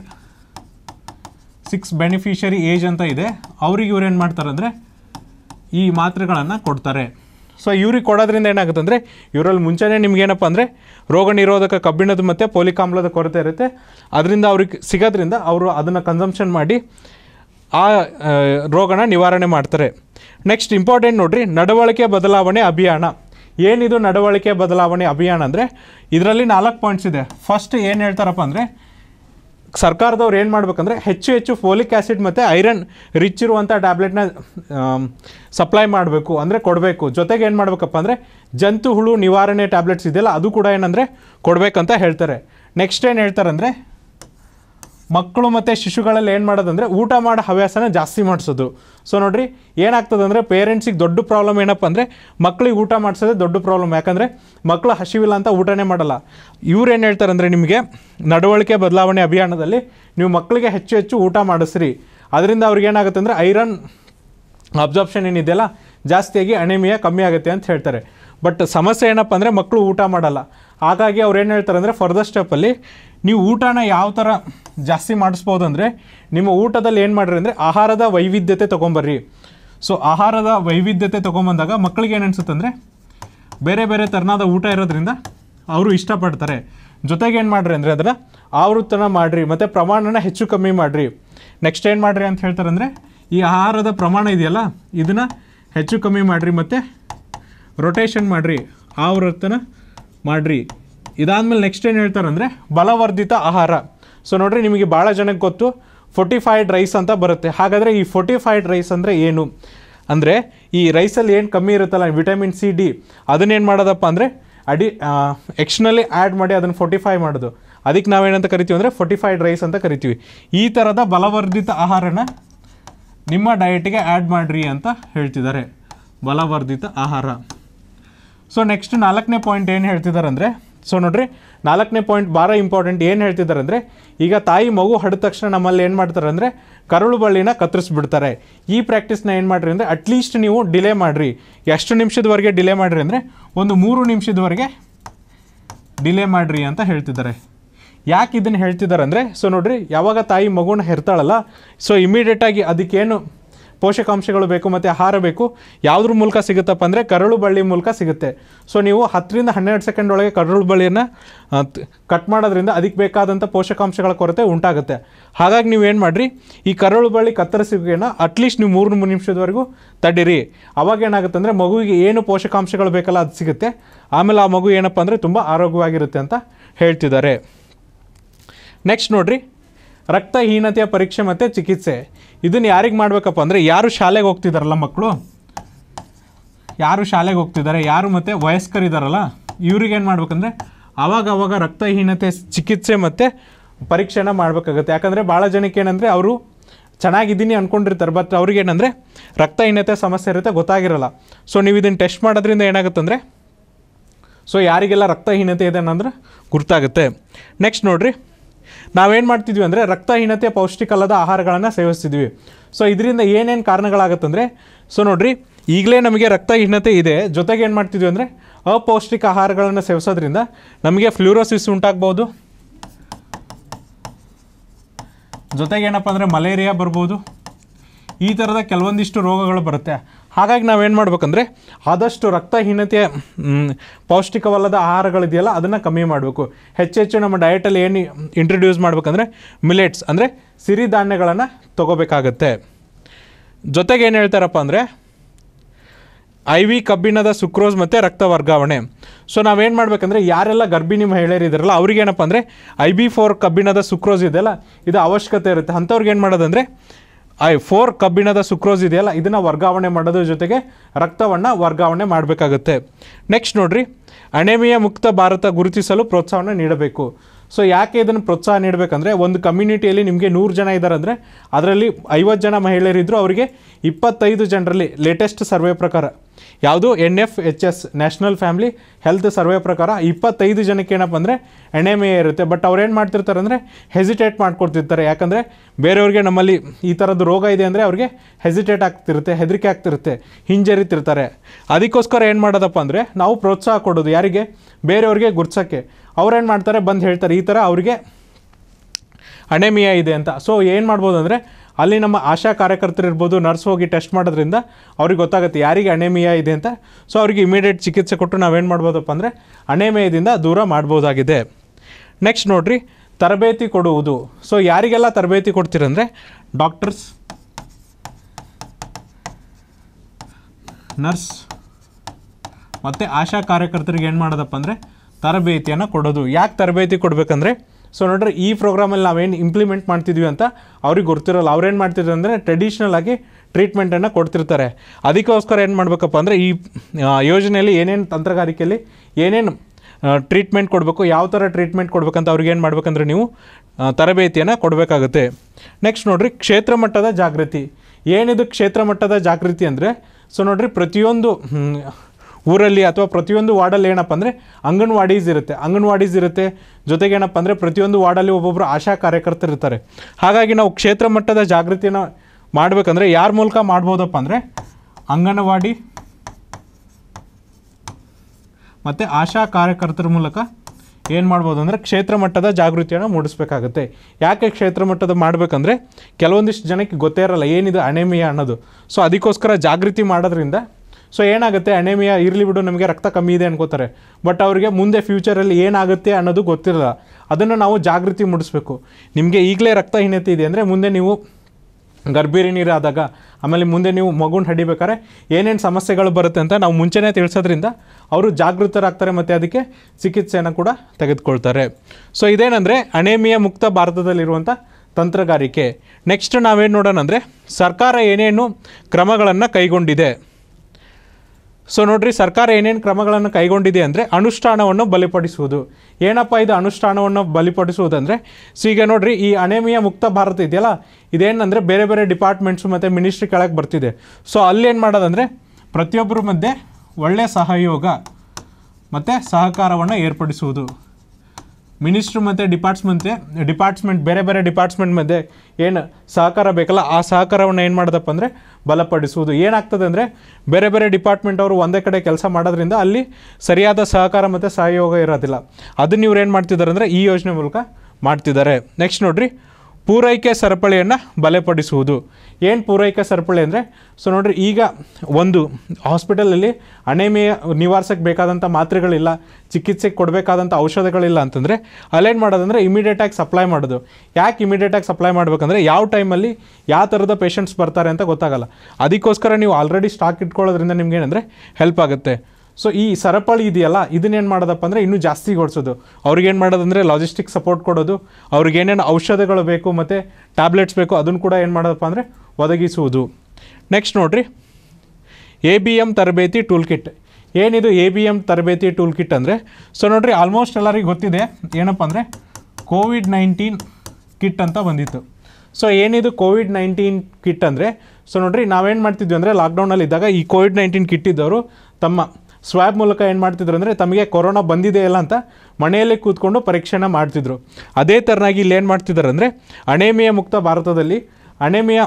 six beneficiary age ಅಂತ ಇದೆ ಅವ್ರಿಗೆ ಇವ್ರು ಏನು ಮಾಡ್ತಾರೆ ಅಂದರೆ ಈ ಮಾತ್ರೆಗಳನ್ನು ಕೊಡ್ತಾರೆ ಸೊ ಇವ್ರಿಗೆ ಕೊಡೋದ್ರಿಂದ ಏನಾಗುತ್ತೆ ಅಂದರೆ ಇವರಲ್ಲಿ ಮುಂಚೆನೇ ನಿಮ್ಗೇನಪ್ಪ ಅಂದರೆ ರೋಗ ನಿರೋಧಕ ಕಬ್ಬಿಣದ ಮತ್ತು ಪೋಲಿಕ್ ಆಮ್ಲದ ಕೊರತೆ ಇರುತ್ತೆ ಅದರಿಂದ ಅವ್ರಿಗೆ ಸಿಗೋದ್ರಿಂದ ಅವರು ಅದನ್ನು ಕನ್ಸಂಪ್ಷನ್ ಮಾಡಿ ಆ ಆ, ರೋಗನ ನಿವಾರಣೆ ಮಾಡ್ತಾರೆ ನೆಕ್ಸ್ಟ್ ಇಂಪಾರ್ಟೆಂಟ್ ನೋಡ್ರಿ ನಡವಳಿಕೆ ಬದಲಾವಣೆ ಅಭಿಯಾನ ಏನಿದು ನಡವಳಿಕೆ ಬದಲಾವಣೆ ಅಭಿಯಾನ ಅಂದರೆ ಇದರಲ್ಲಿ ನಾಲ್ಕು ಪಾಯಿಂಟ್ಸ್ ಇದೆ ಫಸ್ಟ್ ಏನು ಹೇಳ್ತಾರಪ್ಪ ಅಂದರೆ ಸರ್ಕಾರದವ್ರು ಏನು ಮಾಡ್ಬೇಕಂದ್ರೆ ಹೆಚ್ಚು ಹೆಚ್ಚು ಫೋಲಿಕ್ ಆ್ಯಸಿಡ್ ಮತ್ತು ಐರನ್ ರಿಚ್ ಇರುವಂಥ ಟ್ಯಾಬ್ಲೆಟ್ನ ಸಪ್ಲೈ ಮಾಡಬೇಕು ಅಂದರೆ ಕೊಡಬೇಕು ಜೊತೆಗೆ ಏನು ಮಾಡಬೇಕಪ್ಪ ಅಂದರೆ ಜಂತು ಹುಳು ನಿವಾರಣೆ ಟ್ಯಾಬ್ಲೆಟ್ಸ್ ಇದೆಯಲ್ಲ ಅದು ಕೂಡ ಏನಂದರೆ ಕೊಡಬೇಕಂತ ಹೇಳ್ತಾರೆ ನೆಕ್ಸ್ಟ್ ಏನು ಹೇಳ್ತಾರೆ ಅಂದರೆ ಮಕ್ಕಳು ಮತ್ತು ಶಿಶುಗಳಲ್ಲಿ ಏನು ಮಾಡೋದಂದರೆ ಊಟ ಮಾಡೋ ಹವ್ಯಾಸನ ಜಾಸ್ತಿ ಮಾಡಿಸೋದು ಸೊ ನೋಡ್ರಿ ಏನಾಗ್ತದೆ ಅಂದರೆ ಪೇರೆಂಟ್ಸಿಗೆ ದೊಡ್ಡ ಪ್ರಾಬ್ಲಮ್ ಏನಪ್ಪ ಅಂದರೆ ಮಕ್ಳಿಗೆ ಊಟ ಮಾಡಿಸೋದೇ ದೊಡ್ಡ ಪ್ರಾಬ್ಲಮ್ ಯಾಕಂದರೆ ಮಕ್ಕಳು ಹಸಿವಿಲ್ಲ ಅಂತ ಊಟನೇ ಮಾಡಲ್ಲ ಇವ್ರು ಏನು ಹೇಳ್ತಾರೆ ಅಂದರೆ ನಿಮಗೆ ನಡವಳಿಕೆ ಬದಲಾವಣೆ ಅಭಿಯಾನದಲ್ಲಿ ನೀವು ಮಕ್ಕಳಿಗೆ ಹೆಚ್ಚು ಹೆಚ್ಚು ಊಟ ಮಾಡಿಸ್ರಿ ಅದರಿಂದ ಅವ್ರಿಗೆ ಏನಾಗುತ್ತೆ ಅಂದರೆ ಐರನ್ ಅಬ್ಸಾರ್ಪ್ಷನ್ ಏನಿದೆಯಲ್ಲ ಜಾಸ್ತಿಯಾಗಿ ಅಣೆಮಿಯ ಕಮ್ಮಿ ಆಗುತ್ತೆ ಅಂತ ಹೇಳ್ತಾರೆ ಬಟ್ ಸಮಸ್ಯೆ ಏನಪ್ಪ ಅಂದರೆ ಮಕ್ಕಳು ಊಟ ಮಾಡಲ್ಲ ಹಾಗಾಗಿ ಅವ್ರು ಏನು ಹೇಳ್ತಾರೆ ಅಂದರೆ ಫರ್ದರ್ ಸ್ಟೆಪ್ಪಲ್ಲಿ ನೀವು ಊಟನ ಯಾವ ಥರ ಜಾಸ್ತಿ ಮಾಡಿಸ್ಬೋದು ಅಂದರೆ ನಿಮ್ಮ ಊಟದಲ್ಲಿ ಏನು ಮಾಡಿರಿ ಅಂದರೆ ಆಹಾರದ ವೈವಿಧ್ಯತೆ ತೊಗೊಂಬರ್ರಿ ಸೊ ಆಹಾರದ ವೈವಿಧ್ಯತೆ ತೊಗೊಂಬಂದಾಗ ಮಕ್ಕಳಿಗೆ ಏನು ಅನ್ಸುತ್ತೆ ಅಂದರೆ ಬೇರೆ ಬೇರೆ ಥರನಾದ ಊಟ ಇರೋದ್ರಿಂದ ಅವರು ಇಷ್ಟಪಡ್ತಾರೆ ಜೊತೆಗೆ ಏನು ಮಾಡಿರಿ ಅಂದರೆ ಅದನ್ನು ಆವೃತ್ತನ ಮಾಡಿರಿ ಮತ್ತು ಪ್ರಮಾಣನ ಹೆಚ್ಚು ಕಮ್ಮಿ ಮಾಡಿರಿ ನೆಕ್ಸ್ಟ್ ಏನು ಮಾಡಿರಿ ಅಂತ ಹೇಳ್ತಾರೆ ಅಂದರೆ ಈ ಆಹಾರದ ಪ್ರಮಾಣ ಇದೆಯಲ್ಲ ಇದನ್ನು ಹೆಚ್ಚು ಕಮ್ಮಿ ಮಾಡಿರಿ ಮತ್ತು ರೊಟೇಷನ್ ಮಾಡಿರಿ ಆವೃತ್ತನ ಮಾಡಿರಿ ಇದಾದಮೇಲೆ ನೆಕ್ಸ್ಟ್ ಏನು ಹೇಳ್ತಾರೆ ಅಂದರೆ ಬಲವರ್ಧಿತ ಆಹಾರ ಸೊ ನೋಡ್ರಿ ನಿಮಗೆ ಭಾಳ ಜನಕ್ಕೆ ಗೊತ್ತು ಫೋರ್ಟಿಫೈಡ್ ರೈಸ್ ಅಂತ ಬರುತ್ತೆ ಹಾಗಾದರೆ ಈ ಫೋರ್ಟಿಫೈಡ್ ರೈಸ್ ಅಂದರೆ ಏನು ಅಂದರೆ ಈ ರೈಸಲ್ಲಿ ಏನು ಕಮ್ಮಿ ಇರುತ್ತಲ್ಲ ವಿಟಮಿನ್ ಸಿ ಡಿ ಅದನ್ನೇನು ಮಾಡೋದಪ್ಪ ಅಂದರೆ ಅಡಿ ಎಕ್ಸ್ಟ್ರಲ್ಲಿ ಆ್ಯಡ್ ಮಾಡಿ ಅದನ್ನು ಫೋರ್ಟಿಫೈ ಮಾಡೋದು ಅದಕ್ಕೆ ನಾವೇನಂತ ಕರಿತೀವಿ ಅಂದರೆ ಫೋರ್ಟಿಫೈಡ್ ರೈಸ್ ಅಂತ ಕರಿತೀವಿ ಈ ಥರದ ಬಲವರ್ಧಿತ ಆಹಾರನ ನಿಮ್ಮ ಡಯಟಿಗೆ ಆ್ಯಡ್ ಮಾಡಿರಿ ಅಂತ ಹೇಳ್ತಿದ್ದಾರೆ ಬಲವರ್ಧಿತ ಆಹಾರ ಸೊ ನೆಕ್ಸ್ಟ್ ನಾಲ್ಕನೇ ಪಾಯಿಂಟ್ ಏನು ಹೇಳ್ತಿದ್ದಾರೆ ಅಂದರೆ ಸೊ ನೋಡ್ರಿ ನಾಲ್ಕನೇ ಪಾಯಿಂಟ್ ಭಾಳ ಇಂಪಾರ್ಟೆಂಟ್ ಏನು ಹೇಳ್ತಿದ್ದಾರೆ ಅಂದರೆ ಈಗ ತಾಯಿ ಮಗು ಹಡಿದ ತಕ್ಷಣ ನಮ್ಮಲ್ಲಿ ಏನು ಮಾಡ್ತಾರೆ ಅಂದರೆ ಕರುಳು ಬಳ್ಳಿನ ಕತ್ತರಿಸ್ಬಿಡ್ತಾರೆ ಈ ಪ್ರಾಕ್ಟೀಸ್ನ ಏನು ಮಾಡಿರಿ ಅಂದರೆ ಅಟ್ಲೀಸ್ಟ್ ನೀವು ಡಿಲೇ ಮಾಡಿರಿ ಎಷ್ಟು ನಿಮಿಷದವರೆಗೆ ಡಿಲೇ ಮಾಡಿರಿ ಅಂದರೆ ಒಂದು ಮೂರು ನಿಮಿಷದವರೆಗೆ ಡಿಲೇ ಮಾಡಿರಿ ಅಂತ ಹೇಳ್ತಿದ್ದಾರೆ ಯಾಕೆ ಇದನ್ನು ಹೇಳ್ತಿದ್ದಾರೆ ಅಂದರೆ ಸೊ ನೋಡ್ರಿ ಯಾವಾಗ ತಾಯಿ ಮಗುನ ಹೆರ್ತಾಳಲ್ಲ ಸೊ ಇಮಿಡಿಯೇಟಾಗಿ ಅದಕ್ಕೇನು ಪೋಷಕಾಂಶಗಳು ಬೇಕು ಮತ್ತು ಆಹಾರ ಬೇಕು ಯಾವುದ್ರ ಮೂಲಕ ಸಿಗುತ್ತಪ್ಪ ಅಂದರೆ ಕರಳು ಬಳ್ಳಿ ಮೂಲಕ ಸಿಗುತ್ತೆ ಸೊ ನೀವು ಹತ್ತರಿಂದ ಹನ್ನೆರಡು ಸೆಕೆಂಡ್ ಒಳಗೆ ಕರಳು ಬಳ್ಳಿಯನ್ನು ಕಟ್ ಮಾಡೋದ್ರಿಂದ ಅದಕ್ಕೆ ಬೇಕಾದಂಥ ಪೋಷಕಾಂಶಗಳ ಕೊರತೆ ಉಂಟಾಗುತ್ತೆ ಹಾಗಾಗಿ ನೀವು ಏನು ಮಾಡಿರಿ ಈ ಕರಳು ಬಳ್ಳಿ ಕತ್ತರಿಸುವಿಕೆನ ಅಟ್ಲೀಸ್ಟ್ ನೀವು ಮೂರು ನಿಮಿಷದವರೆಗೂ ತಡೀರಿ ಅವಾಗ ಏನಾಗುತ್ತೆ ಅಂದರೆ ಮಗುವಿಗೆ ಏನು ಪೋಷಕಾಂಶಗಳು ಬೇಕಲ್ಲ ಅದು ಸಿಗುತ್ತೆ ಆಮೇಲೆ ಆ ಮಗು ಏನಪ್ಪ ಅಂದರೆ ತುಂಬ ಆರೋಗ್ಯವಾಗಿರುತ್ತೆ ಅಂತ ಹೇಳ್ತಿದ್ದಾರೆ ನೆಕ್ಸ್ಟ್ ನೋಡ್ರಿ ರಕ್ತಹೀನತೆಯ ಪರೀಕ್ಷೆ ಮತ್ತು ಚಿಕಿತ್ಸೆ ಇದನ್ನು ಯಾರಿಗೆ ಮಾಡಬೇಕಪ್ಪ ಅಂದರೆ ಯಾರು ಶಾಲೆಗೆ ಹೋಗ್ತಿದಾರಲ್ಲ ಮಕ್ಕಳು ಯಾರು ಶಾಲೆಗೆ ಹೋಗ್ತಿದ್ದಾರೆ ಯಾರು ಮತ್ತು ವಯಸ್ಕರಿದ್ದಾರಲ್ಲ ಇವ್ರಿಗೆ ಏನು ಮಾಡ್ಬೇಕಂದ್ರೆ ಅವಾಗ ಅವಾಗ ರಕ್ತಹೀನತೆ ಚಿಕಿತ್ಸೆ ಮತ್ತು ಪರೀಕ್ಷೆನ ಮಾಡಬೇಕಾಗುತ್ತೆ ಯಾಕಂದರೆ ಭಾಳ ಜನಕ್ಕೆ ಏನಂದರೆ ಅವರು ಚೆನ್ನಾಗಿದ್ದೀನಿ ಅಂದ್ಕೊಂಡಿರ್ತಾರೆ ಬಟ್ ಅವ್ರಿಗೆ ಏನಂದರೆ ರಕ್ತಹೀನತೆ ಸಮಸ್ಯೆ ಇರುತ್ತೆ ಗೊತ್ತಾಗಿರಲ್ಲ ಸೊ ನೀವು ಇದನ್ನು ಟೆಸ್ಟ್ ಮಾಡೋದ್ರಿಂದ ಏನಾಗುತ್ತಂದರೆ ಸೊ ಯಾರಿಗೆಲ್ಲ ರಕ್ತಹೀನತೆ ಇದೆ ಅನ್ನಂದ್ರೆ ಗುರ್ತಾಗುತ್ತೆ ನೆಕ್ಸ್ಟ್ ನೋಡ್ರಿ ನಾವೇನು ಮಾಡ್ತಿದ್ವಿ ಅಂದರೆ ರಕ್ತಹೀನತೆ ಪೌಷ್ಟಿಕಲ್ಲದ ಆಹಾರಗಳನ್ನು ಸೇವಿಸ್ತಿದ್ವಿ ಸೊ ಇದರಿಂದ ಏನೇನು ಕಾರಣಗಳಾಗುತ್ತಂದರೆ ಸೊ ನೋಡ್ರಿ ಈಗಲೇ ನಮಗೆ ರಕ್ತಹೀನತೆ ಇದೆ ಜೊತೆಗೆ ಏನು ಮಾಡ್ತಿದ್ವಿ ಅಂದರೆ ಅಪೌಷ್ಟಿಕ ಆಹಾರಗಳನ್ನು ಸೇವಿಸೋದ್ರಿಂದ ನಮಗೆ ಫ್ಲೂರೋಸಿಸ್ ಉಂಟಾಗ್ಬೋದು ಜೊತೆಗೆ ಏನಪ್ಪ ಅಂದರೆ ಮಲೇರಿಯಾ ಬರ್ಬೋದು ಈ ಥರದ ಕೆಲವೊಂದಿಷ್ಟು ರೋಗಗಳು ಬರುತ್ತೆ ಹಾಗಾಗಿ ನಾವೇನು ಮಾಡ್ಬೇಕಂದ್ರೆ ಆದಷ್ಟು ರಕ್ತಹೀನತೆಯ ಮ್, ಪೌಷ್ಟಿಕವಲ್ಲದ ಆಹಾರಗಳಿದೆಯಲ್ಲ ಅದನ್ನು ಕಮ್ಮಿ ಮಾಡಬೇಕು ಹೆಚ್ಚೆಚ್ಚು ನಮ್ಮ ಡಯಟಲ್ಲಿ ಏನು ಇಂಟ್ರಡ್ಯೂಸ್ ಮಾಡ್ಬೇಕಂದ್ರೆ ಮಿಲೆಟ್ಸ್ ಅಂದರೆ ಸಿರಿಧಾನ್ಯಗಳನ್ನು ತಗೋಬೇಕಾಗತ್ತೆ ಜೊತೆಗೆ ಏನು ಹೇಳ್ತಾರಪ್ಪ ಅಂದರೆ ಐ ವಿ ಕಬ್ಬಿಣದ ಸುಕ್ರೋಸ್ ಮತ್ತು ರಕ್ತ ವರ್ಗಾವಣೆ ಸೊ ನಾವೇನು ಮಾಡಬೇಕಂದ್ರೆ ಯಾರೆಲ್ಲ ಗರ್ಭಿಣಿ ಮಹಿಳೆಯರಿದ್ದಾರಲ್ಲ ಅವ್ರಿಗೇನಪ್ಪ ಅಂದರೆ ಐ ಬಿ ಫೋರ್ ಕಬ್ಬಿಣದ ಸುಕ್ರೋಸ್ ಇದೆಯಲ್ಲ ಇದು ಅವಶ್ಯಕತೆ ಇರುತ್ತೆ ಅಂಥವ್ರಿಗೆ ಏನು ಮಾಡೋದಂದರೆ ಐ ಫೋರ್ ಕಬ್ಬಿಣದ ಸುಕ್ರೋಸ್ ಇದೆಯಲ್ಲ ಇದನ್ನು ವರ್ಗಾವಣೆ ಮಾಡೋದ್ರ ಜೊತೆಗೆ ರಕ್ತವನ್ನು ವರ್ಗಾವಣೆ ಮಾಡಬೇಕಾಗುತ್ತೆ ನೆಕ್ಸ್ಟ್ ನೋಡ್ರಿ ಅಣೆಮಿಯ ಮುಕ್ತ ಭಾರತ ಗುರುತಿಸಲು ಪ್ರೋತ್ಸಾಹವನ್ನು ನೀಡಬೇಕು ಸೊ ಯಾಕೆ ಇದನ್ನು ಪ್ರೋತ್ಸಾಹ ನೀಡಬೇಕಂದ್ರೆ ಒಂದು ಕಮ್ಯುನಿಟಿಯಲ್ಲಿ ನಿಮಗೆ ನೂರು ಜನ ಇದ್ದಾರೆ ಅಂದರೆ ಅದರಲ್ಲಿ ಐವತ್ತು ಜನ ಮಹಿಳೆಯರಿದ್ದರು ಅವರಿಗೆ ಇಪ್ಪತ್ತೈದು ಜನರಲ್ಲಿ ಲೇಟೆಸ್ಟ್ ಸರ್ವೆ ಪ್ರಕಾರ ಯಾವುದು N F H S national family health survey ಪ್ರಕಾರ ಇಪ್ಪತ್ತೈದು ಜನಕ್ಕೆ ಏನಪ್ಪ ಅಂದರೆ ಎಣೆಮೆಯ ಇರುತ್ತೆ ಬಟ್ ಅವ್ರು ಏನು ಮಾಡ್ತಿರ್ತಾರೆ ಅಂದರೆ ಹೆಸಿಟೇಟ್ ಮಾಡ್ಕೊಡ್ತಿರ್ತಾರೆ ಯಾಕಂದರೆ ಬೇರೆಯವ್ರಿಗೆ ನಮ್ಮಲ್ಲಿ ಈ ಥರದ್ದು ರೋಗ ಇದೆ ಅಂದರೆ ಅವ್ರಿಗೆ ಹೆಸಿಟೇಟ್ ಆಗ್ತಿರುತ್ತೆ ಹೆದರಿಕೆ ಆಗ್ತಿರುತ್ತೆ ಹಿಂಜರಿತಿರ್ತಾರೆ ಅದಕ್ಕೋಸ್ಕರ ಏನು ಮಾಡೋದಪ್ಪ ಅಂದರೆ ನಾವು ಪ್ರೋತ್ಸಾಹ ಕೊಡೋದು ಯಾರಿಗೆ ಬೇರೆಯವ್ರಿಗೆ ಗುರ್ಸೋಕ್ಕೆ ಅವ್ರೇನು ಮಾಡ್ತಾರೆ ಬಂದು ಹೇಳ್ತಾರೆ ಈ ಥರ ಅವರಿಗೆ ಅಣೆಮಿಯಾ ಇದೆ ಅಂತ ಸೊ ಏನು ಮಾಡ್ಬೋದು ಅಂದರೆ ಅಲ್ಲಿ ನಮ್ಮ ಆಶಾ ಕಾರ್ಯಕರ್ತರು ಇರ್ಬೋದು ನರ್ಸ್ ಹೋಗಿ ಟೆಸ್ಟ್ ಮಾಡೋದ್ರಿಂದ ಅವ್ರಿಗೆ ಗೊತ್ತಾಗುತ್ತೆ ಯಾರಿಗೆ ಅಣೆಮಿಯಾ ಇದೆ ಅಂತ ಸೊ ಅವ್ರಿಗೆ ಇಮಿಡಿಯೇಟ್ ಚಿಕಿತ್ಸೆ ಕೊಟ್ಟು ನಾವೇನು ಮಾಡ್ಬೋದಪ್ಪ ಅಂದರೆ ಅಣೆಮಿಯದಿಂದ ದೂರ ಮಾಡ್ಬೋದಾಗಿದೆ ನೆಕ್ಸ್ಟ್ ನೋಡ್ರಿ ತರಬೇತಿ ಕೊಡುವುದು ಸೊ ಯಾರಿಗೆಲ್ಲ ತರಬೇತಿ ಕೊಡ್ತೀರಂದರೆ ಡಾಕ್ಟರ್ಸ್ ನರ್ಸ್ ಮತ್ತು ಆಶಾ ಕಾರ್ಯಕರ್ತರಿಗೆ ಏನು ಮಾಡೋದಪ್ಪ ಅಂದರೆ ತರಬೇತಿಯನ್ನು ಕೊಡೋದು ಯಾಕೆ ತರಬೇತಿ ಕೊಡಬೇಕಂದ್ರೆ ಸೊ ನೋಡ್ರಿ ಈ ಪ್ರೋಗ್ರಾಮಲ್ಲಿ ನಾವೇನು ಇಂಪ್ಲಿಮೆಂಟ್ ಮಾಡ್ತಿದ್ವಿ ಅಂತ ಅವ್ರಿಗೆ ಗೊತ್ತಿರೋಲ್ಲ ಅವ್ರೇನು ಮಾಡ್ತಿದ್ರು ಅಂದರೆ ಟ್ರೆಡಿಷ್ನಲ್ ಆಗಿ ಟ್ರೀಟ್ಮೆಂಟನ್ನು ಕೊಡ್ತಿರ್ತಾರೆ ಅದಕ್ಕೋಸ್ಕರ ಏನು ಮಾಡಬೇಕಪ್ಪ ಅಂದರೆ ಈ ಆ, ಯೋಜನೆಯಲ್ಲಿ ಏನೇನು ತಂತ್ರಗಾರಿಕೆಯಲ್ಲಿ ಏನೇನು ಟ್ರೀಟ್ಮೆಂಟ್ ಕೊಡಬೇಕು ಯಾವ ಥರ ಟ್ರೀಟ್ಮೆಂಟ್ ಕೊಡ್ಬೇಕಂತ ಅವ್ರಿಗೆ ಏನು ಮಾಡ್ಬೇಕಂದ್ರೆ ನೀವು ಆ, ತರಬೇತಿಯನ್ನು ಕೊಡಬೇಕಾಗುತ್ತೆ ನೆಕ್ಸ್ಟ್ ನೋಡ್ರಿ ಕ್ಷೇತ್ರ ಮಟ್ಟದ ಜಾಗೃತಿ ಏನಿದು ಕ್ಷೇತ್ರ ಮಟ್ಟದ ಜಾಗೃತಿ ಅಂದರೆ ಸೊ ನೋಡ್ರಿ ಪ್ರತಿಯೊಂದು ಹ್ಮ್, ಊರಲ್ಲಿ ಅಥವಾ ಪ್ರತಿಯೊಂದು ವಾರ್ಡಲ್ಲಿ ಏನಪ್ಪ ಅಂದರೆ ಅಂಗನವಾಡೀಸ್ ಇರುತ್ತೆ ಅಂಗನವಾಡೀಸ್ ಇರುತ್ತೆ ಜೊತೆಗೆ ಏನಪ್ಪ ಅಂದರೆ ಪ್ರತಿಯೊಂದು ವಾರ್ಡಲ್ಲಿ ಒಬ್ಬೊಬ್ಬರು ಆಶಾ ಕಾರ್ಯಕರ್ತರು ಇರ್ತಾರೆ ಹಾಗಾಗಿ ನಾವು ಕ್ಷೇತ್ರ ಮಟ್ಟದ ಜಾಗೃತಿನ ಮಾಡಬೇಕಂದ್ರೆ ಯಾರ ಮೂಲಕ ಮಾಡ್ಬೋದಪ್ಪ ಅಂದರೆ ಅಂಗನವಾಡಿ ಮತ್ತು ಆಶಾ ಕಾರ್ಯಕರ್ತರ ಮೂಲಕ ಏನು ಮಾಡ್ಬೋದು ಅಂದರೆ ಕ್ಷೇತ್ರ ಮಟ್ಟದ ಜಾಗೃತಿಯನ್ನು ಮೂಡಿಸ್ಬೇಕಾಗುತ್ತೆ ಯಾಕೆ ಕ್ಷೇತ್ರ ಮಟ್ಟದ ಮಾಡಬೇಕಂದ್ರೆ ಕೆಲವೊಂದಿಷ್ಟು ಜನಕ್ಕೆ ಗೊತ್ತೇ ಇರಲ್ಲ ಏನಿದೆ ಅಣೆಮಿಯಾ ಅನ್ನೋದು ಸೊ ಅದಕ್ಕೋಸ್ಕರ ಜಾಗೃತಿ ಮಾಡೋದ್ರಿಂದ ಸೊ ಏನಾಗುತ್ತೆ ಅಣೆಮಿಯಾ ಇರಲಿ ಬಿಡು ನಮಗೆ ರಕ್ತ ಕಮ್ಮಿ ಇದೆ ಅನ್ಕೋತಾರೆ ಬಟ್ ಅವರಿಗೆ ಮುಂದೆ ಫ್ಯೂಚರಲ್ಲಿ ಏನಾಗುತ್ತೆ ಅನ್ನೋದು ಗೊತ್ತಿರಲ್ಲ ಅದನ್ನು ನಾವು ಜಾಗೃತಿ ಮೂಡಿಸ್ಬೇಕು ನಿಮಗೆ ಈಗಲೇ ರಕ್ತಹೀನತೆ ಇದೆ ಅಂದರೆ ಮುಂದೆ ನೀವು ಗರ್ಭಿಣಿಯರಾದಾಗ ಆಮೇಲೆ ಮುಂದೆ ನೀವು ಮಗುನ ಹಡಿಬೇಕಾದ್ರೆ ಏನೇನು ಸಮಸ್ಯೆಗಳು ಬರುತ್ತೆ ಅಂತ ನಾವು ಮುಂಚೆನೇ ತಿಳಿಸೋದ್ರಿಂದ ಅವರು ಜಾಗೃತರಾಗ್ತಾರೆ ಮತ್ತು ಅದಕ್ಕೆ ಚಿಕಿತ್ಸೆಯನ್ನು ಕೂಡ ತೆಗೆದುಕೊಳ್ತಾರೆ ಸೊ ಇದೇನೆಂದರೆ ಅಣೇಮಿಯ ಮುಕ್ತ ಭಾರತದಲ್ಲಿರುವಂಥ ತಂತ್ರಗಾರಿಕೆ ನೆಕ್ಸ್ಟ್ ನಾವೇನು ನೋಡೋಣ ಅಂದರೆ ಸರ್ಕಾರ ಏನೇನು ಕ್ರಮಗಳನ್ನು ಕೈಗೊಂಡಿದೆ ಸೊ ನೋಡ್ರಿ ಸರ್ಕಾರ ಏನೇನು ಕ್ರಮಗಳನ್ನು ಕೈಗೊಂಡಿದೆ ಅಂದರೆ ಅನುಷ್ಠಾನವನ್ನು ಬಲಿಪಡಿಸುವುದು ಏನಪ್ಪ ಇದು ಅನುಷ್ಠಾನವನ್ನು ಬಲಿಪಡಿಸುವುದಂದರೆ ಸೊ ಈಗ ನೋಡ್ರಿ ಈ ಅಣೆಮಿಯ ಮುಕ್ತ ಭಾರತ ಇದೆಯಲ್ಲ ಇದೇನಂದರೆ ಬೇರೆ ಬೇರೆ ಡಿಪಾರ್ಟ್ಮೆಂಟ್ಸು ಮತ್ತು ಮಿನಿಸ್ಟ್ರಿ ಕೆಳಗೆ ಬರ್ತಿದೆ ಸೊ ಅಲ್ಲಿ ಏನು ಮಾಡೋದಂದರೆ ಪ್ರತಿಯೊಬ್ಬರ ಮಧ್ಯೆ ಒಳ್ಳೆಯ ಸಹಯೋಗ ಮತ್ತು ಸಹಕಾರವನ್ನು ಏರ್ಪಡಿಸುವುದು ಮಿನಿಸ್ಟ್ರು ಮತ್ತು ಡಿಪಾರ್ಟ್ಸ್ಮೆಂಟ್ ಡಿಪಾರ್ಟ್ಸ್ಮೆಂಟ್ ಬೇರೆ ಬೇರೆ ಡಿಪಾರ್ಟ್ಸ್ಮೆಂಟ್ ಮಧ್ಯೆ ಏನು ಸಹಕಾರ ಬೇಕಲ್ಲ ಆ ಸಹಕಾರವನ್ನು ಏನು ಮಾಡೋದಪ್ಪ ಅಂದರೆ ಬಲಪಡಿಸುವುದು ಏನಾಗ್ತದೆ ಅಂದರೆ ಬೇರೆ ಬೇರೆ ಡಿಪಾರ್ಟ್ಮೆಂಟ್ ಅವರು ಒಂದೇ ಕಡೆ ಕೆಲಸ ಮಾಡೋದ್ರಿಂದ ಅಲ್ಲಿ ಸರಿಯಾದ ಸಹಕಾರ ಮತ್ತು ಸಹಯೋಗ ಇರೋದಿಲ್ಲ ಅದನ್ನ ಇವ್ರು ಏನು ಮಾಡ್ತಿದ್ದಾರೆ ಅಂದರೆ ಈ ಯೋಜನೆ ಮೂಲಕ ಮಾಡ್ತಿದ್ದಾರೆ ನೆಕ್ಸ್ಟ್ ನೋಡ್ರಿ ಪೂರೈಕೆ ಸರಪಳಿಯನ್ನು ಬಲಪಡಿಸುವುದು ಏನು ಪೂರೈಕೆ ಸರಪಳಿ ಅಂದರೆ ಸೊ ನೋಡ್ರಿ ಈಗ ಒಂದು ಹಾಸ್ಪಿಟಲಲ್ಲಿ ಅಣೆಮೆಯ ನಿವಾರಿಸಕ್ಕೆ ಬೇಕಾದಂಥ ಮಾತ್ರೆಗಳಿಲ್ಲ ಚಿಕಿತ್ಸೆಗೆ ಕೊಡಬೇಕಾದಂಥ ಔಷಧಗಳಿಲ್ಲ ಅಂತಂದರೆ ಅಲ್ಲೇನು ಮಾಡೋದಂದರೆ ಇಮಿಡಿಯೇಟಾಗಿ ಸಪ್ಲೈ ಮಾಡೋದು ಯಾಕೆ ಇಮಿಡಿಯೇಟಾಗಿ ಸಪ್ಲೈ ಮಾಡಬೇಕಂದ್ರೆ ಯಾವ ಟೈಮಲ್ಲಿ ಯಾವ ಥರದ ಪೇಷಂಟ್ಸ್ ಬರ್ತಾರೆ ಅಂತ ಗೊತ್ತಾಗಲ್ಲ ಅದಕ್ಕೋಸ್ಕರ ನೀವು ಆಲ್ರೆಡಿ ಸ್ಟಾಕ್ ಇಟ್ಕೊಳ್ಳೋದ್ರಿಂದ ನಿಮ್ಗೆ ಏನಂದರೆ ಹೆಲ್ಪ್ ಆಗುತ್ತೆ ಸೊ ಈ ಸರಪಳಿ ಇದೆಯಲ್ಲ ಇದನ್ನೇನು ಮಾಡೋದಪ್ಪ ಅಂದರೆ ಇನ್ನೂ ಜಾಸ್ತಿ ಗೊಳಿಸೋದು ಅವ್ರಿಗೇನು ಮಾಡೋದಂದರೆ ಲಾಜಿಸ್ಟಿಕ್ ಸಪೋರ್ಟ್ ಕೊಡೋದು ಅವ್ರಿಗೆ ಏನೇನು ಔಷಧಗಳು ಬೇಕು ಮತ್ತು ಟ್ಯಾಬ್ಲೆಟ್ಸ್ ಬೇಕು ಅದನ್ನು ಕೂಡ ಏನು ಮಾಡೋದಪ್ಪ ಅಂದರೆ ಒದಗಿಸುವುದು ನೆಕ್ಸ್ಟ್ ನೋಡ್ರಿ ಎ ಬಿ ಎಮ್ ತರಬೇತಿ ಟೂಲ್ ಕಿಟ್ ಏನಿದು ಎ ಬಿ ಎಮ್ ತರಬೇತಿ ಟೂಲ್ ಕಿಟ್ ಅಂದರೆ ಸೊ ನೋಡ್ರಿ ಆಲ್ಮೋಸ್ಟ್ ಎಲ್ಲರಿಗೂ ಗೊತ್ತಿದೆ ಏನಪ್ಪ ಅಂದರೆ ಕೋವಿಡ್ ನೈನ್ಟೀನ್ ಕಿಟ್ ಅಂತ ಬಂದಿತ್ತು ಸೊ ಏನಿದು ಕೋವಿಡ್ ನೈನ್ಟೀನ್ ಕಿಟ್ ಅಂದರೆ ಸೊ ನೋಡ್ರಿ ನಾವೇನು ಮಾಡ್ತಿದ್ವಿ ಅಂದರೆ ಲಾಕ್ಡೌನಲ್ಲಿ ಇದ್ದಾಗ ಈ ಕೋವಿಡ್ ನೈನ್ಟೀನ್ ಕಿಟ್ ಇದ್ದವರು ತಮ್ಮ ಸ್ವ್ಯಾಬ್ ಮೂಲಕ ಏನು ಮಾಡ್ತಿದ್ರು ಅಂದರೆ ತಮಗೆ ಕೊರೋನಾ ಬಂದಿದೆ ಇಲ್ಲ ಅಂತ ಮನೆಯಲ್ಲೇ ಕೂತ್ಕೊಂಡು ಪರೀಕ್ಷೆನ ಮಾಡ್ತಿದ್ರು ಅದೇ ಥರನಾಗಿ ಇಲ್ಲಿ ಏನು ಮಾಡ್ತಿದ್ದಾರೆ ಅಂದರೆ ಅಣೇಮಿಯ ಮುಕ್ತ ಭಾರತದಲ್ಲಿ ಅಣೇಮಿಯ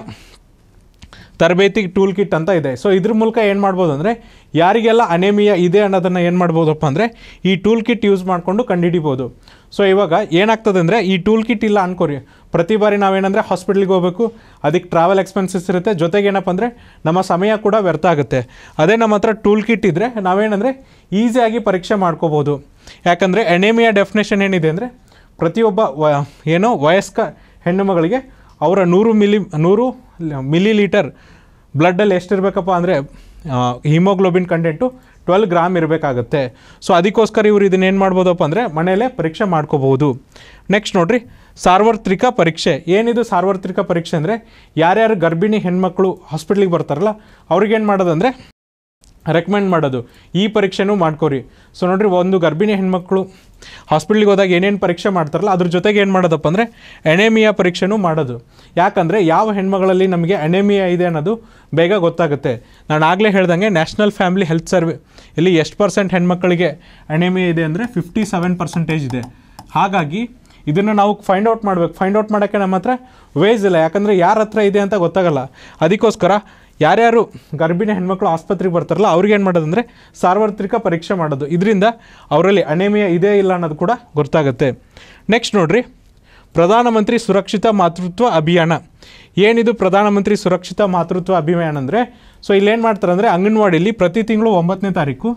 ತರಬೇತಿ ಟೂಲ್ ಕಿಟ್ ಅಂತ ಇದೆ ಸೊ ಇದ್ರ ಮೂಲಕ ಏನು ಮಾಡ್ಬೋದು ಅಂದರೆ ಯಾರಿಗೆಲ್ಲ ಅನೇಮಿಯಾ ಇದೆ ಅನ್ನೋದನ್ನು ಏನು ಮಾಡ್ಬೋದಪ್ಪ ಅಂದರೆ ಈ ಟೂಲ್ ಕಿಟ್ ಯೂಸ್ ಮಾಡಿಕೊಂಡು ಕಂಡುಹಿಡಿಬೋದು ಸೊ ಇವಾಗ ಏನಾಗ್ತದೆ ಅಂದರೆ ಈ ಟೂಲ್ ಕಿಟ್ ಇಲ್ಲ ಅನ್ಕೋರಿ ಪ್ರತಿ ಬಾರಿ ನಾವೇನಂದರೆ ಹಾಸ್ಪಿಟ್ಲಿಗೆ ಹೋಗಬೇಕು ಅದಕ್ಕೆ ಟ್ರಾವೆಲ್ ಎಕ್ಸ್ಪೆನ್ಸಸ್ ಇರುತ್ತೆ ಜೊತೆಗೆ ಏನಪ್ಪ ಅಂದರೆ ನಮ್ಮ ಸಮಯ ಕೂಡ ವ್ಯರ್ಥ ಆಗುತ್ತೆ ಅದೇ ನಮ್ಮ ಹತ್ರ ಟೂಲ್ ಕಿಟ್ ಇದ್ದರೆ ನಾವೇನಂದರೆ ಈಸಿಯಾಗಿ ಪರೀಕ್ಷೆ ಮಾಡ್ಕೋಬೋದು ಯಾಕಂದರೆ ಎನೇಮಿಯಾ ಡೆಫಿನೇಷನ್ ಏನಿದೆ ಅಂದರೆ ಪ್ರತಿಯೊಬ್ಬ ವ ಏನೋ ವಯಸ್ಕ ಹೆಣ್ಣು ಮಗಳಿಗೆ ಅವರ ನೂರು ಮಿಲಿ ನೂರು ಮಿಲಿ ಲೀಟರ್ ಬ್ಲಡ್ಡಲ್ಲಿ ಎಷ್ಟಿರಬೇಕಪ್ಪ ಅಂದರೆ ಹಿಮೋಗ್ಲೋಬಿನ್ ಕಂಟೆಂಟು ಟ್ವೆಲ್ ಗ್ರಾಮ್ ಇರಬೇಕಾಗುತ್ತೆ ಸೊ ಅದಕ್ಕೋಸ್ಕರ ಇವರು ಇದನ್ನೇನು ಮಾಡ್ಬೋದಪ್ಪ ಅಂದರೆ ಮನೆಯಲ್ಲೇ ಪರೀಕ್ಷೆ ಮಾಡ್ಕೋಬಹುದು ನೆಕ್ಸ್ಟ್ ನೋಡ್ರಿ ಸಾರ್ವತ್ರಿಕ ಪರೀಕ್ಷೆ ಏನಿದು ಸಾರ್ವತ್ರಿಕ ಪರೀಕ್ಷೆ ಅಂದರೆ ಯಾರ್ಯಾರು ಗರ್ಭಿಣಿ ಹೆಣ್ಮಕ್ಳು ಹಾಸ್ಪಿಟ್ಲಿಗೆ ಬರ್ತಾರಲ್ಲ ಅವ್ರಿಗೇನು ಮಾಡೋದಂದರೆ ರೆಕಮೆಂಡ್ ಮಾಡೋದು ಈ ಪರೀಕ್ಷೆನೂ ಮಾಡ್ಕೋರಿ ಸೊ ನೋಡ್ರಿ ಒಂದು ಗರ್ಭಿಣಿ ಹೆಣ್ಮಕ್ಳು ಹಾಸ್ಪಿಟ್ಲಿಗೆ ಹೋದಾಗ ಏನೇನು ಪರೀಕ್ಷೆ ಮಾಡ್ತಾರಲ್ಲ ಅದ್ರ ಜೊತೆಗೆ ಏನು ಮಾಡೋದಪ್ಪ ಅಂದರೆ ಎಣೆಮಿಯಾ ಪರೀಕ್ಷೆನೂ ಮಾಡೋದು ಯಾಕಂದರೆ ಯಾವ ಹೆಣ್ಮಗಳಲ್ಲಿ ನಮಗೆ ಎಣೆಮಿಯಾ ಇದೆ ಅನ್ನೋದು ಬೇಗ ಗೊತ್ತಾಗುತ್ತೆ ನಾನು ಆಗಲೇ ಹೇಳ್ದಂಗೆ ನ್ಯಾಷನಲ್ ಫ್ಯಾಮಿಲಿ ಹೆಲ್ತ್ ಸರ್ವೆ ಇಲ್ಲಿ ಎಷ್ಟು ಪರ್ಸೆಂಟ್ ಹೆಣ್ಮಕ್ಳಿಗೆ ಎಣೆಮಿಯಾ ಇದೆ ಅಂದರೆ ಫಿಫ್ಟಿ ಸೆವೆನ್ ಪರ್ಸೆಂಟೇಜ್ ಇದೆ ಹಾಗಾಗಿ ಇದನ್ನು ನಾವು ಫೈಂಡ್ ಔಟ್ ಮಾಡಬೇಕು ಫೈಂಡ್ ಔಟ್ ಮಾಡೋಕ್ಕೆ ನಮ್ಮ ಹತ್ರ ವೇಸ್ ಇಲ್ಲ ಯಾಕಂದರೆ ಯಾರ ಹತ್ರ ಇದೆ ಅಂತ ಗೊತ್ತಾಗಲ್ಲ ಅದಕ್ಕೋಸ್ಕರ ಯಾರ್ಯಾರು ಗರ್ಭಿಣಿ ಹೆಣ್ಮಕ್ಳು ಆಸ್ಪತ್ರೆಗೆ ಬರ್ತಾರಲ್ಲ ಅವ್ರಿಗೆ ಏನು ಮಾಡೋದಂದರೆ ಸಾರ್ವತ್ರಿಕ ಪರೀಕ್ಷೆ ಮಾಡೋದು ಇದರಿಂದ ಅವರಲ್ಲಿ ಅಣೆಮಿಯ ಇದೆ ಇಲ್ಲ ಅನ್ನೋದು ಕೂಡ ಗೊತ್ತಾಗುತ್ತೆ ನೆಕ್ಸ್ಟ್ ನೋಡ್ರಿ ಪ್ರಧಾನಮಂತ್ರಿ ಸುರಕ್ಷಿತ ಮಾತೃತ್ವ ಅಭಿಯಾನ ಏನಿದು ಪ್ರಧಾನಮಂತ್ರಿ ಸುರಕ್ಷಿತ ಮಾತೃತ್ವ ಅಭಿಯಾನ ಅಂದರೆ ಸೊ ಇಲ್ಲೇನು ಮಾಡ್ತಾರೆ ಅಂದರೆ ಅಂಗನವಾಡಿಯಲ್ಲಿ ಪ್ರತಿ ತಿಂಗಳು ಒಂಬತ್ತನೇ ತಾರೀಕು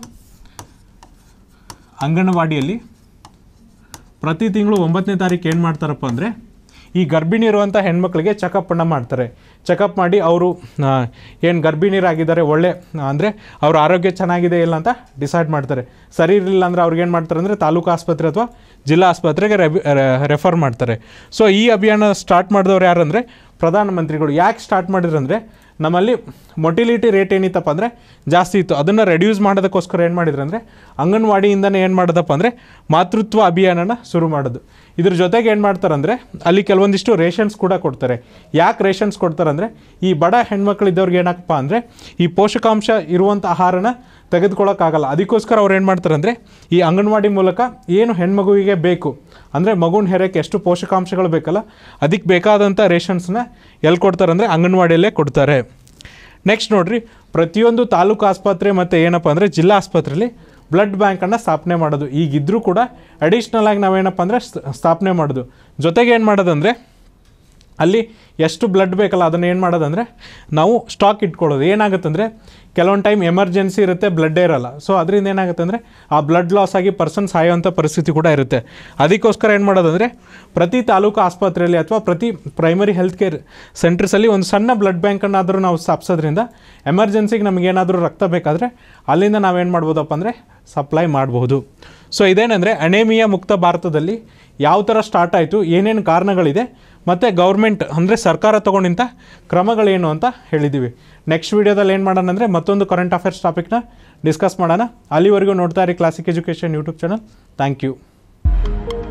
ಅಂಗನವಾಡಿಯಲ್ಲಿ ಪ್ರತಿ ತಿಂಗಳು ಒಂಬತ್ತನೇ ತಾರೀಕು ಏನು ಮಾಡ್ತಾರಪ್ಪ ಅಂದರೆ ಈ ಗರ್ಭಿಣಿ ಇರುವಂಥ ಹೆಣ್ಮಕ್ಳಿಗೆ ಚೆಕಪ್ಪನ್ನು ಮಾಡ್ತಾರೆ ಚೆಕಪ್ ಮಾಡಿ ಅವರು ಏನು ಗರ್ಭಿಣಿಯರಾಗಿದ್ದಾರೆ ಒಳ್ಳೆ ಅಂದರೆ ಅವ್ರ ಆರೋಗ್ಯ ಚೆನ್ನಾಗಿದೆ ಇಲ್ಲ ಅಂತ ಡಿಸೈಡ್ ಮಾಡ್ತಾರೆ ಸರಿ ಇರಲಿಲ್ಲ ಅಂದರೆ ಅವ್ರಿಗೆ ಏನು ಮಾಡ್ತಾರೆ ಅಂದರೆ ತಾಲೂಕು ಆಸ್ಪತ್ರೆ ಅಥವಾ ಜಿಲ್ಲಾ ಆಸ್ಪತ್ರೆಗೆ ರೆಫರ್ ಮಾಡ್ತಾರೆ ಸೊ ಈ ಅಭಿಯಾನ ಸ್ಟಾರ್ಟ್ ಮಾಡಿದವ್ರು ಯಾರಂದರೆ ಪ್ರಧಾನಮಂತ್ರಿಗಳು ಯಾಕೆ ಸ್ಟಾರ್ಟ್ ಮಾಡಿದ್ರಂದರೆ ನಮ್ಮಲ್ಲಿ ಮೊಟಿಲಿಟಿ ರೇಟ್ ಏನಿತ್ತಪ್ಪ ಅಂದರೆ ಜಾಸ್ತಿ ಇತ್ತು ಅದನ್ನು ರೆಡ್ಯೂಸ್ ಮಾಡೋದಕ್ಕೋಸ್ಕರ ಏನು ಮಾಡಿದ್ರು ಅಂದರೆ ಅಂಗನವಾಡಿಯಿಂದನೇ ಏನು ಮಾಡೋದಪ್ಪ ಅಂದರೆ ಮಾತೃತ್ವ ಅಭಿಯಾನನ ಶುರು ಮಾಡೋದು ಇದ್ರ ಜೊತೆಗೆ ಏನು ಮಾಡ್ತಾರಂದರೆ ಅಲ್ಲಿ ಕೆಲವೊಂದಿಷ್ಟು ರೇಷನ್ಸ್ ಕೂಡ ಕೊಡ್ತಾರೆ ಯಾಕೆ ರೇಷನ್ಸ್ ಕೊಡ್ತಾರಂದರೆ ಈ ಬಡ ಹೆಣ್ಮಕ್ಳಿದ್ದವ್ರಿಗೆ ಏನಪ್ಪ ಅಂದರೆ ಈ ಪೋಷಕಾಂಶ ಇರುವಂಥ ಆಹಾರನ ತೆಗೆದುಕೊಳ್ಳೋಕ್ಕಾಗಲ್ಲ ಅದಕ್ಕೋಸ್ಕರ ಅವ್ರು ಏನು ಮಾಡ್ತಾರೆ ಅಂದರೆ ಈ ಅಂಗನವಾಡಿ ಮೂಲಕ ಏನು ಹೆಣ್ಮಗುವಿಗೆ ಬೇಕು ಅಂದರೆ ಮಗುನ ಹೆರಕ್ಕೆ ಎಷ್ಟು ಪೋಷಕಾಂಶಗಳು ಬೇಕಲ್ಲ ಅದಕ್ಕೆ ಬೇಕಾದಂಥ ರೇಷನ್ಸ್ನ ಎಲ್ಲಿ ಕೊಡ್ತಾರೆ ಅಂದರೆ ಅಂಗನವಾಡಿಯಲ್ಲೇ ಕೊಡ್ತಾರೆ ನೆಕ್ಸ್ಟ್ ನೋಡ್ರಿ ಪ್ರತಿಯೊಂದು ತಾಲೂಕು ಆಸ್ಪತ್ರೆ ಮತ್ತು ಏನಪ್ಪ ಅಂದರೆ ಜಿಲ್ಲಾ ಆಸ್ಪತ್ರೆಯಲ್ಲಿ ಬ್ಲಡ್ ಬ್ಯಾಂಕನ್ನು ಸ್ಥಾಪನೆ ಮಾಡೋದು ಈಗಿದ್ರೂ ಕೂಡ ಅಡಿಷ್ನಲ್ ಆಗಿ ನಾವೇನಪ್ಪ ಅಂದರೆ ಸ್ಥಾಪನೆ ಮಾಡೋದು ಜೊತೆಗೆ ಏನು ಮಾಡೋದಂದರೆ ಅಲ್ಲಿ ಎಷ್ಟು ಬ್ಲಡ್ ಬೇಕಲ್ಲ ಅದನ್ನು ಏನು ಮಾಡೋದಂದರೆ ನಾವು ಸ್ಟಾಕ್ ಇಟ್ಕೊಳ್ಳೋದು ಏನಾಗುತ್ತಂದರೆ ಕೆಲವೊಂದು ಟೈಮ್ ಎಮರ್ಜೆನ್ಸಿ ಇರುತ್ತೆ ಬ್ಲಡ್ಡೇ ಇರಲ್ಲ ಸೊ ಅದರಿಂದ ಏನಾಗುತ್ತೆ ಅಂದರೆ ಆ ಬ್ಲಡ್ ಲಾಸ್ ಆಗಿ ಪರ್ಸನ್ ಸಾಯೋವಂಥ ಪರಿಸ್ಥಿತಿ ಕೂಡ ಇರುತ್ತೆ ಅದಕ್ಕೋಸ್ಕರ ಏನು ಮಾಡೋದಂದರೆ ಪ್ರತಿ ತಾಲೂಕು ಆಸ್ಪತ್ರೆಯಲ್ಲಿ ಅಥವಾ ಪ್ರತಿ ಪ್ರೈಮರಿ ಹೆಲ್ತ್ ಕೇರ್ ಸೆಂಟರ್ಸಲ್ಲಿ ಒಂದು ಸಣ್ಣ ಬ್ಲಡ್ ಬ್ಯಾಂಕನ್ನಾದರೂ ನಾವು ಸ್ಥಾಪಿಸೋದ್ರಿಂದ ಎಮರ್ಜೆನ್ಸಿಗೆ ನಮಗೇನಾದರೂ ರಕ್ತ ಬೇಕಾದರೆ ಅಲ್ಲಿಂದ ನಾವೇನು ಮಾಡ್ಬೋದಪ್ಪ ಅಂದರೆ ಸಪ್ಲೈ ಮಾಡಬಹುದು ಸೊ ಇದೇನೆಂದರೆ ಅಣೇಮಿಯಾ ಮುಕ್ತ ಭಾರತದಲ್ಲಿ ಯಾವ ಥರ ಸ್ಟಾರ್ಟ್ ಆಯಿತು ಏನೇನು ಕಾರಣಗಳಿದೆ ಮತ್ತು ಗೌರ್ಮೆಂಟ್ ಅಂದರೆ ಸರ್ಕಾರ ತೊಗೊಂಡಿಂಥ ಕ್ರಮಗಳೇನು ಅಂತ ಹೇಳಿದ್ದೀವಿ ನೆಕ್ಸ್ಟ್ ವೀಡಿಯೋದಲ್ಲಿ ಏನು ಮಾಡೋಣ ಅಂದರೆ ಮತ್ತೊಂದು ಕರೆಂಟ್ ಅಫೇರ್ಸ್ ಟಾಪಿಕ್ನ ಡಿಸ್ಕಸ್ ಮಾಡೋಣ ಅಲ್ಲಿವರೆಗೂ ನೋಡ್ತಾ ಇರಿ classic education YouTube channel thank you